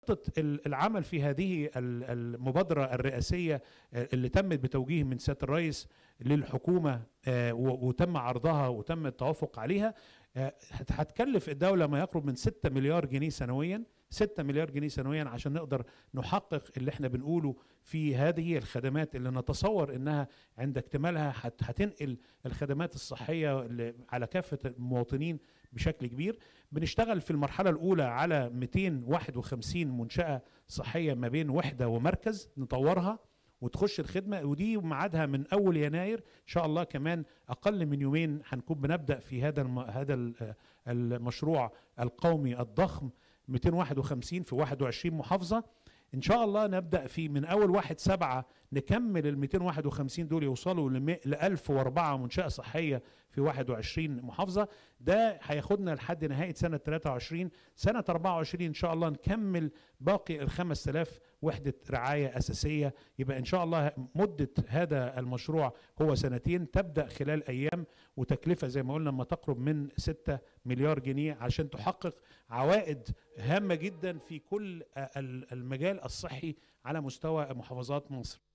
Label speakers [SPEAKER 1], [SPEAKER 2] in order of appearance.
[SPEAKER 1] خطه العمل في هذه المبادره الرئاسيه اللي تمت بتوجيه من سياده الرئيس للحكومه وتم عرضها وتم التوافق عليها هتكلف الدوله ما يقرب من 6 مليار جنيه سنويا 6 مليار جنيه سنويا عشان نقدر نحقق اللي احنا بنقوله في هذه الخدمات اللي نتصور انها عند اكتمالها هتنقل الخدمات الصحيه على كافه المواطنين بشكل كبير بنشتغل في المرحله الاولى على 251 منشاه صحيه ما بين وحده ومركز نطورها وتخش الخدمه ودي ميعادها من اول يناير ان شاء الله كمان اقل من يومين هنكون بنبدا في هذا الم... هذا المشروع القومي الضخم 251 في 21 محافظه ان شاء الله نبدا في من اول واحد سبعة نكمل ال 251 دول يوصلوا ل 1004 منشاه صحيه في 21 محافظه ده هياخدنا لحد نهايه سنه 23 سنه 24 ان شاء الله نكمل باقي ال 5000 وحده رعايه اساسيه يبقى ان شاء الله مده هذا المشروع هو سنتين تبدا خلال ايام وتكلفه زي ما قلنا ما تقرب من 6 مليار جنيه عشان تحقق عوائد هامه جدا في كل المجال الصحي على مستوى محافظات مصر